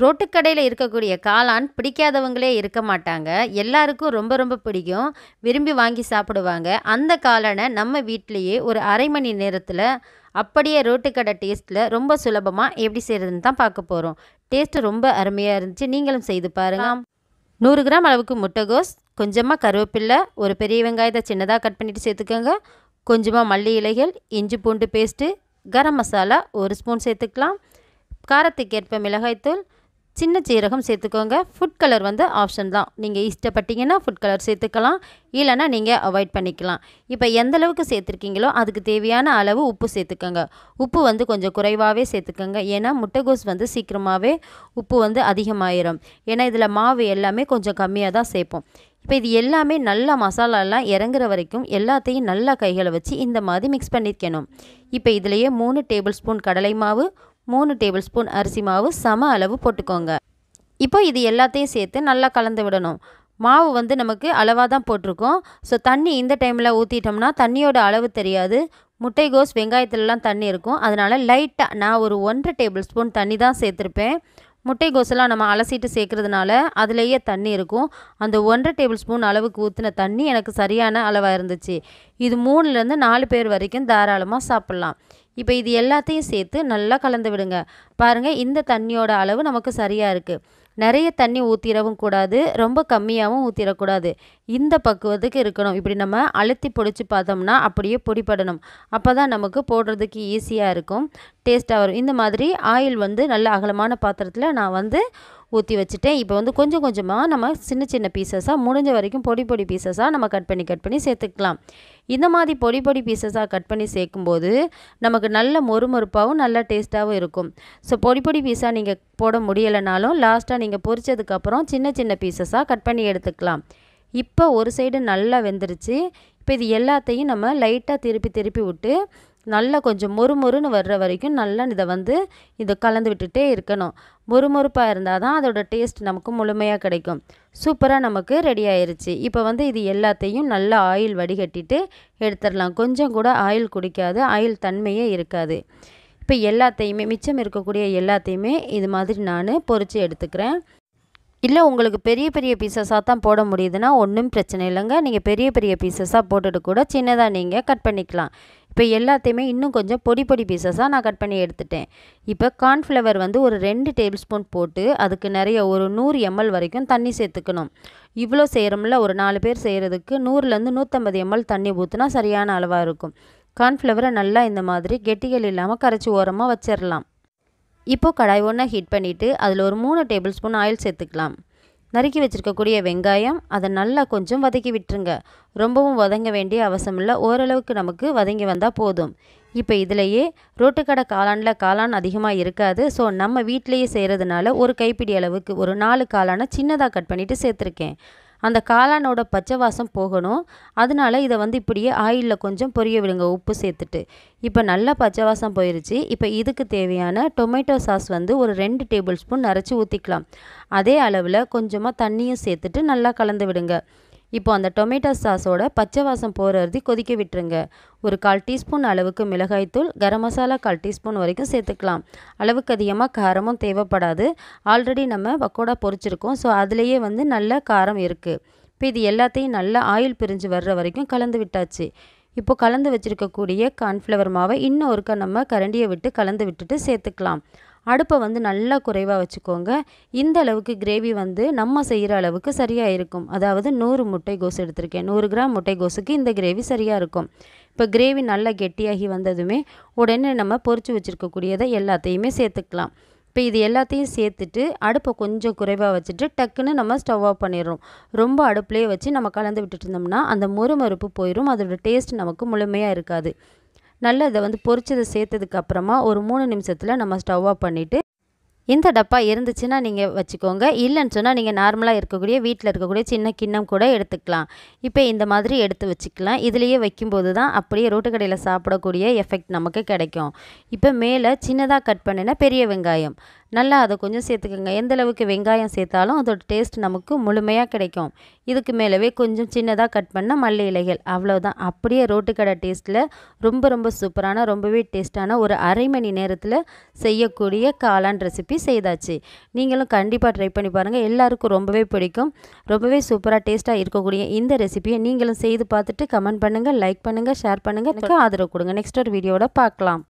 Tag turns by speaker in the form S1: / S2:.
S1: ரோட்டுக்கடையில் இருக்கக்கூடிய காளான் பிடிக்காதவங்களே இருக்க மாட்டாங்க எல்லாருக்கும் ரொம்ப ரொம்ப பிடிக்கும் விரும்பி வாங்கி சாப்பிடுவாங்க அந்த காளானை நம்ம வீட்டிலையே ஒரு அரை மணி நேரத்தில் அப்படியே ரோட்டுக்கடை டேஸ்ட்டில் ரொம்ப சுலபமாக எப்படி செய்கிறதுன்னு தான் பார்க்க போகிறோம் டேஸ்ட்டு ரொம்ப அருமையாக இருந்துச்சு நீங்களும் செய்து பாருங்கள் நூறு கிராம் அளவுக்கு முட்டைகோஸ் கொஞ்சமாக கருவேப்பில்லை ஒரு பெரிய வெங்காயத்தை சின்னதாக கட் பண்ணிவிட்டு சேர்த்துக்கோங்க கொஞ்சமாக மல்லி இலைகள் இஞ்சி பூண்டு பேஸ்ட்டு கரம் மசாலா ஒரு ஸ்பூன் சேர்த்துக்கலாம் காரத்துக்கு ஏற்ப மிளகாய்த்தூள் சின்ன சீரகம் சேர்த்துக்கோங்க ஃபுட் கலர் வந்து ஆப்ஷன் தான் நீங்கள் இஷ்டப்பட்டீங்கன்னா ஃபுட் கலர் சேர்த்துக்கலாம் இல்லைன்னா நீங்கள் அவாய்ட் பண்ணிக்கலாம் இப்போ எந்த அளவுக்கு சேர்த்துருக்கீங்களோ அதுக்கு தேவையான அளவு உப்பு சேர்த்துக்கோங்க உப்பு வந்து கொஞ்சம் குறைவாகவே சேர்த்துக்கோங்க ஏன்னா முட்டைகோஸ் வந்து சீக்கிரமாகவே உப்பு வந்து அதிகமாயிரும் ஏன்னா இதில் மாவு எல்லாமே கொஞ்சம் கம்மியாக தான் சேர்ப்போம் இப்போ இது எல்லாமே நல்லா மசாலாலாம் இறங்குற வரைக்கும் எல்லாத்தையும் நல்லா கைகளை வச்சு இந்த மாதிரி மிக்ஸ் பண்ணிக்கணும் இப்போ இதுலேயே மூணு டேபிள் ஸ்பூன் கடலை மாவு மூணு டேபிள் ஸ்பூன் அரிசி மாவு சம அளவு போட்டுக்கோங்க இப்போ இது எல்லாத்தையும் சேர்த்து நல்லா கலந்து விடணும் மாவு வந்து நமக்கு அளவாக தான் போட்டிருக்கோம் ஸோ தண்ணி இந்த டைமில் ஊற்றிட்டோம்னா தண்ணியோட அளவு தெரியாது முட்டைகோஸ் வெங்காயத்துலலாம் தண்ணி இருக்கும் அதனால் லைட்டாக நான் ஒரு ஒன்றரை டேபிள் ஸ்பூன் தண்ணி தான் சேர்த்துருப்பேன் முட்டைகோஸெல்லாம் நம்ம அலசிட்டு சேர்க்குறதுனால அதுலேயே தண்ணி இருக்கும் அந்த ஒன்றரை டேபிள் ஸ்பூன் அளவுக்கு ஊற்றின தண்ணி எனக்கு சரியான அளவாக இருந்துச்சு இது மூணுலேருந்து நாலு பேர் வரைக்கும் தாராளமாக சாப்பிட்லாம் இப்போ இது எல்லாத்தையும் சேர்த்து நல்லா கலந்து விடுங்க பாருங்கள் இந்த தண்ணியோட அளவு நமக்கு சரியாக இருக்குது நிறைய தண்ணி ஊற்றிடவும் கூடாது ரொம்ப கம்மியாகவும் ஊற்றிடக்கூடாது இந்த பக்குவத்துக்கு இருக்கணும் இப்படி நம்ம அழுத்தி பொடிச்சு பார்த்தோம்னா அப்படியே பொடிப்படணும் அப்போ தான் நமக்கு போடுறதுக்கு ஈஸியாக இருக்கும் டேஸ்ட்டாக வரும் இந்த மாதிரி ஆயில் வந்து நல்ல அகலமான பாத்திரத்தில் நான் வந்து ஊற்றி வச்சுட்டேன் இப்போ வந்து கொஞ்சம் கொஞ்சமாக நம்ம சின்ன சின்ன பீசஸாக முடிஞ்ச வரைக்கும் பொடி பொடி பீசஸாக நம்ம கட் பண்ணி கட் பண்ணி சேர்த்துக்கலாம் இந்த மாதிரி பொடி பொடி பீசஸாக கட் பண்ணி சேர்க்கும்போது நமக்கு நல்ல மொறுமொறுப்பாகவும் நல்ல டேஸ்ட்டாகவும் இருக்கும் ஸோ பொடி பொடி பீஸாக நீங்கள் போட முடியலைனாலும் லாஸ்ட்டாக நீங்கள் பொரிச்சதுக்கப்புறம் சின்ன சின்ன பீசஸாக கட் பண்ணி எடுத்துக்கலாம் இப்போ ஒரு சைடு நல்லா வெந்துருச்சு இப்போ இது எல்லாத்தையும் நம்ம லைட்டாக திருப்பி திருப்பி விட்டு நல்லா கொஞ்சம் மொறுமொறுன்னு வர்ற வரைக்கும் நல்லா இதை வந்து இதை கலந்து விட்டுட்டே இருக்கணும் மொறுமொறுப்பாக இருந்தால் தான் அதோட டேஸ்ட் நமக்கு முழுமையாக கிடைக்கும் சூப்பராக நமக்கு ரெடி ஆயிருச்சு இப்போ வந்து இது எல்லாத்தையும் நல்லா ஆயில் வடிகட்டிட்டு எடுத்துடலாம் கொஞ்சம் கூட ஆயில் குடிக்காது ஆயில் தன்மையே இருக்காது இப்போ எல்லாத்தையுமே மிச்சம் இருக்கக்கூடிய எல்லாத்தையுமே இது மாதிரி நான் பொரித்து எடுத்துக்கிறேன் இல்லை உங்களுக்கு பெரிய பெரிய பீசஸாக தான் போட முடியுதுன்னா ஒன்றும் பிரச்சனை இல்லைங்க நீங்கள் பெரிய பெரிய பீசஸாக போட்டுட்டு கூட சின்னதாக நீங்கள் கட் பண்ணிக்கலாம் இப்போ எல்லாத்தையுமே இன்னும் கொஞ்சம் பொடி பொடி பீசஸாக நான் கட் பண்ணி எடுத்துட்டேன் இப்போ கார்ன்ஃப்ளவர் வந்து ஒரு ரெண்டு டேபிள் ஸ்பூன் போட்டு அதுக்கு நிறைய ஒரு நூறு எம்எல் வரைக்கும் தண்ணி சேர்த்துக்கணும் இவ்வளோ செய்கிறோம்ல ஒரு நாலு பேர் செய்கிறதுக்கு நூறுலேருந்து நூற்றம்பது எம்எல் தண்ணி ஊற்றினா சரியான அளவாக இருக்கும் கார்ன்ஃப்ளவரை நல்லா இந்த மாதிரி கெட்டிகள் இல்லாமல் கரைச்சி ஓரமாக வச்சிடலாம் இப்போது கடாய் ஒன்றை ஹீட் பண்ணிவிட்டு அதில் ஒரு மூணு டேபிள் ஸ்பூன் ஆயில் சேர்த்துக்கலாம் நறுக்கி வச்சுருக்கக்கூடிய வெங்காயம் அதை நல்லா கொஞ்சம் வதக்கி விட்டுருங்க ரொம்பவும் வதங்க வேண்டிய அவசியம் இல்லை ஓரளவுக்கு நமக்கு வதங்கி வந்தால் போதும் இப்போ இதிலையே ரோட்டுக்கடை காளானில் காளான் அதிகமாக இருக்காது ஸோ நம்ம வீட்டிலையே செய்கிறதுனால ஒரு கைப்பிடி அளவுக்கு ஒரு நாலு காளானை சின்னதாக கட் பண்ணிவிட்டு சேர்த்துருக்கேன் அந்த காளானோட பச்சை வாசம் போகணும் அதனால இதை வந்து இப்படியே ஆயிலில் கொஞ்சம் பொரிய விடுங்க உப்பு சேர்த்துட்டு இப்போ நல்லா பச்சை வாசம் போயிருச்சு இப்போ இதுக்கு தேவையான டொமேட்டோ சாஸ் வந்து ஒரு ரெண்டு டேபிள் ஸ்பூன் நரைச்சி ஊற்றிக்கலாம் அதே அளவில் கொஞ்சமாக தண்ணியும் சேர்த்துட்டு நல்லா கலந்து விடுங்க இப்போ அந்த டொமேட்டோ சாஸோட பச்சை வாசம் போகிறது கொதிக்க விட்டுருங்க ஒரு கால் டீஸ்பூன் அளவுக்கு மிளகாய்த்தூள் கரம் மசாலா கால் டீஸ்பூன் வரைக்கும் சேர்த்துக்கலாம் அளவுக்கு அதிகமாக காரமும் தேவைப்படாது ஆல்ரெடி நம்ம பக்கோடா பொரிச்சிருக்கோம் ஸோ அதுலேயே வந்து நல்ல காரம் இருக்குது இப்போ இது எல்லாத்தையும் நல்லா ஆயில் பிரிஞ்சு வர்ற வரைக்கும் கலந்து விட்டாச்சு இப்போ கலந்து வச்சுருக்கக்கூடிய கார்ன்ஃப்ளவர் மாவை இன்னும் ஒருக்கா நம்ம கரண்டியை விட்டு கலந்து விட்டுட்டு சேர்த்துக்கலாம் அடுப்பை வந்து நல்லா குறைவாக வச்சுக்கோங்க இந்த அளவுக்கு கிரேவி வந்து நம்ம செய்கிற அளவுக்கு சரியாக இருக்கும் அதாவது நூறு முட்டை கோஸ் எடுத்திருக்கேன் நூறு கிராம் முட்டை கோஸுக்கு இந்த கிரேவி சரியாக இருக்கும் இப்போ கிரேவி நல்லா கெட்டியாகி வந்ததுமே உடனே நம்ம பொரிச்சு வச்சுருக்கக்கூடியதை எல்லாத்தையுமே சேர்த்துக்கலாம் இப்போ இது எல்லாத்தையும் சேர்த்துட்டு அடுப்பை கொஞ்சம் குறைவாக வச்சுட்டு டக்குன்னு நம்ம ஸ்டவ் ஆஃப் பண்ணிடுறோம் ரொம்ப அடுப்புலேயே வச்சு நம்ம கலந்து விட்டுட்டு இருந்தோம்னா அந்த மொறுமறுப்பு போயிடும் அதோட டேஸ்ட் நமக்கு முழுமையாக இருக்காது நல்லா இதை வந்து பொரிச்சதை சேர்த்ததுக்கு அப்புறமா ஒரு மூணு நிமிஷத்தில் நம்ம ஸ்டவ் ஆஃப் பண்ணிவிட்டு இந்த டப்பா இருந்துச்சுன்னா நீங்கள் வச்சுக்கோங்க இல்லைன்னு சொன்னால் நீங்கள் நார்மலாக இருக்கக்கூடிய வீட்டில் இருக்கக்கூடிய சின்ன கிண்ணம் கூட எடுத்துக்கலாம் இப்போ இந்த மாதிரி எடுத்து வச்சுக்கலாம் இதுலேயே வைக்கும்போது தான் அப்படியே ரோட்டு கடையில் சாப்பிடக்கூடிய எஃபெக்ட் நமக்கு கிடைக்கும் இப்போ மேலே சின்னதாக கட் பண்ணின பெரிய வெங்காயம் நல்லா அதை கொஞ்சம் சேர்த்துக்கோங்க எந்த அளவுக்கு வெங்காயம் சேர்த்தாலும் அதோட டேஸ்ட் நமக்கு முழுமையாக கிடைக்கும் இதுக்கு மேலவே கொஞ்சம் சின்னதாக கட் பண்ண மல்லி இலைகள் அவ்வளோதான் அப்படியே ரோட்டுக்கடை டேஸ்ட்டில் ரொம்ப ரொம்ப சூப்பரான ரொம்பவே டேஸ்ட்டான ஒரு அரை மணி நேரத்தில் செய்யக்கூடிய காளான் ரெசிபி செய்தாச்சு நீங்களும் கண்டிப்பாக ட்ரை பண்ணி பாருங்கள் எல்லாருக்கும் ரொம்பவே பிடிக்கும் ரொம்பவே சூப்பராக டேஸ்ட்டாக இருக்கக்கூடிய இந்த ரெசிபியை நீங்களும் செய்து பார்த்துட்டு கமெண்ட் பண்ணுங்கள் லைக் பண்ணுங்கள் ஷேர் பண்ணுங்கள் எனக்கு ஆதரவு கொடுங்க நெக்ஸ்ட் ஒரு வீடியோட பார்க்கலாம்